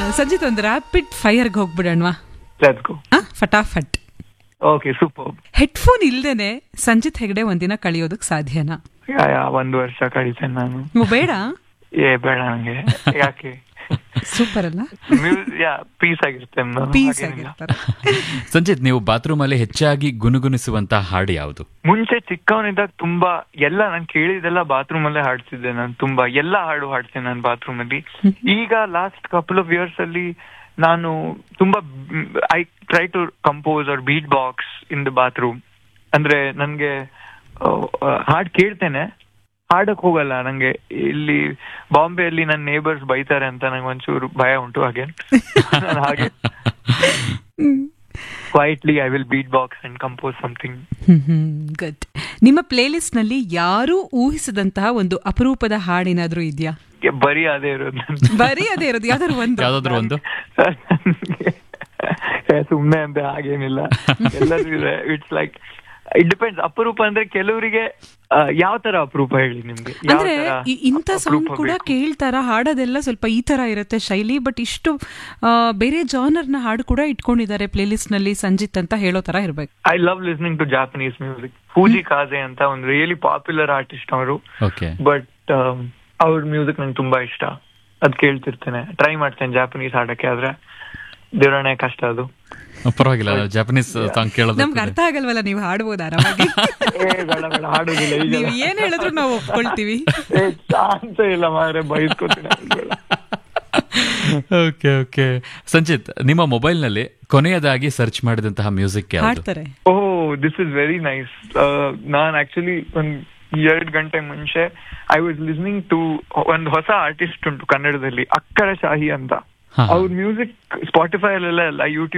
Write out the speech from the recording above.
ಸಂಜಿತ್ ಒಂದು rapid ಫೈರ್ಗೆ ಹೋಗ್ಬಿಡೋಣವಾ let's go ಆ, ಫಟಾಫಟ್ okay super headphone ಇಲ್ದೇನೆ ಸಂಜಿತ್ ಹೆಗಡೆ ಒಂದಿನ ಕಳಿಯೋದಕ್ ಸಾಧ್ಯನಾ ಯಾ ಯಾ ಒಂದು ವರ್ಷ ಕಳೀತೇನೆ ನಾನು ನೀವು ಬೇಡ ಏ ಬೇಡ ನಂಗೆ ಯಾಕೆ ಸೂಪರ್ ಅಲ್ಲ ಯಾ ಪೀಸ್ ಆಗಿರ್ತೇನೆ ನಾನು ಪೀಸ್ ಹಾಗೇನಿಲ್ಲ. ಆಗಿರ್ತಾರೆ ಸಂಜಿತ್ ನೀವು ಬಾತ್ರೂಮ್ ಅಲ್ಲಿ ಹೆಚ್ಚಾಗಿ ಗುನುಗುಣಿಸುವಂತಹ ಹಾಡು ಯಾವುದು ಮುಂಚೆ ಚಿಕ್ಕವನಿದ್ದಾಗ ತುಂಬಾ ಎಲ್ಲ ನಾನು ಕೇಳಿದೆಲ್ಲ ಬಾತ್ರೂಮ್ ಅಲ್ಲೇ ಹಾಡ್ತಿದ್ದೆ ನಾನು ತುಂಬಾ ಎಲ್ಲ ಹಾಡು ಹಾಡ್ತೇನೆ ನಾನು ಬಾತ್ರೂಮ್ ಅಲ್ಲಿ ಈಗ ಲಾಸ್ಟ್ ಕಪಲ್ ಆಫ್ ಇಯರ್ಸ್ ಅಲ್ಲಿ ನಾನು ತುಂಬಾ I try to compose or beat box in the bathroom ಅಂದ್ರೆ ನನ್ಗೆ ಹಾಡ್ ಕೇಳ್ತೇನೆ ಹಾಡಕ್ ಹೋಗಲ್ಲ ನಂಗೆ ಇಲ್ಲಿ ಬಾಂಬೆಯಲ್ಲಿ ನನ್ನ ನೇಬರ್ಸ್ ಬೈತಾರೆ ಅಂತ ನಂಗೆ ಒಂಚೂರು ಭಯ ಉಂಟು ಹಾಗೆ ನಾನು ಹಾಗೆ quietly I will beat box and compose something good ನಿಮ್ಮ ಪ್ಲೇಲಿಸ್ಟ್ ನಲ್ಲಿ ಯಾರೂ ಊಹಿಸದಂತಹ ಒಂದು ಅಪರೂಪದ ಹಾಡೇನಾದ್ರೂ ಇದೆಯಾ ಬರೀ ಅದೇ ಇರೋದು ನನ್ಗೆ. ಬರೀ ಅದೇ ಇರೋದು ಯಾವ್ದಾದ್ರು ಒಂದು ಯಾವ್ದಾದ್ರು ಒಂದು ಏ, ಸುಮ್ನೆ ಅಂತ ಹಾಗೇನಿಲ್ಲ ಎಲ್ಲರೂ ಇದೆ ಇಟ್ಸ್ ಲೈಕ್ ಇಟ್ ಡಿಪೆಂಡ್ಸ್ ಅಪರೂಪ ಅಂದ್ರೆ ಕೆಲವರಿಗೆ ಯಾವ ತರ ಅಪರೂಪ ಹೇಳಿ ನಿಮ್ಗೆ ಯಾವ ಅಂದ್ರೆ ತರ ಈ- ಇಂಥ ಸಾಂಗ್ ಅಪರೂಪ ಕೂಡ ಬೇಕು? ಕೇಳ್ತಾರ ಹಾಡೋದೆಲ್ಲ ಸ್ವಲ್ಪ ಈ ತರ ಇರುತ್ತೆ ಶೈಲಿ ಬಟ್ ಇಷ್ಟು ಆ, ಬೇರೆ ಜಾನರ್ನ ಹಾಡು ಕೂಡ ಇಟ್ಕೊಂಡಿದ್ದಾರೆ ಪ್ಲೇಲಿಸ್ಟ್ ನಲ್ಲಿ ಸಂಜಿತ್ ಅಂತ ಹೇಳೋ ತರ ಇರ್ಬೇಕು I love listening to Japanese music Fujii Kaze ಅಂತ ಒಂದು ರಿಯಲಿ ಪಾಪ್ಯುಲರ್ ಆರ್ಟಿಸ್ಟ್ ಅವರು ಓಕೆ ಬಟ್ ಅವ್ರ ಮ್ಯೂಸಿಕ್ ನಂಗೆ ತುಂಬಾ ಇಷ್ಟ ಅದ್ ಕೇಳ್ತಿರ್ತೇನೆ ಟ್ರೈ ಮಾಡ್ತೇನೆ ಜಾಪನೀಸ್ ಹಾಡಕ್ಕೆ ಆದ್ರೆ ದೇವರಣೆ ಕಷ್ಟ ಅದು ಪರವಾಗಿಲ್ಲ ಜಪಾನೀಸ್ ಸಾಂಗ್ ಕೇಳೋದು ನಮ್ಗೆ ಅರ್ಥ ಆಗಲ್ವಲ್ಲ ನೀವು ಹಾಡ್ಬೋದು ಆರಾಮಾಗಿ ಏ ಬೇಡ ಬೇಡ ಹಾಡುದಿಲ್ಲ ಈಗ ನೀವು ಏನ್ ಹೇಳಿದ್ರು ನಾವು ಒಪ್ಕೊಳ್ತೀವಿ ಏ ಚಾನ್ಸೇ ಇಲ್ಲ ಮಾರೆ ಬೈಸ್ಕೊತೀನಿ ಓಕೆ ಓಕೆ ಸಂಚಿತ್ ನಿಮ್ಮ ಮೊಬೈಲ್ ನಲ್ಲಿ ಕೊನೆಯದಾಗಿ ಸರ್ಚ್ ಮಾಡಿದಂತಹ ಮ್ಯೂಸಿಕ್ ಯಾವುದು ಹಾಡ್ತಾರೆ oh this is very nice ನಾನ್ ಆಕ್ಚುಲಿ ಒಂದ್ ಎರಡ್ ಗಂಟೆ ಮುಂಚೆ ಐ ವಾಸ್ ಲಿಸ್ನಿಂಗ್ ಟು ಒಂದು ಹೊಸ ಆರ್ಟಿಸ್ಟ್ ಉಂಟು ಕನ್ನಡದಲ್ಲಿ ಅಕ್ಕರ ಶಾಹಿ ಅಂತ ಹಾ. ಅವ್ರ ಮ್ಯೂಸಿಕ್ ಸ್ಪಾಟಿಫೈ ಅಲ್ಲೆಲ್ಲ ಯೂಟ್ಯೂಬ್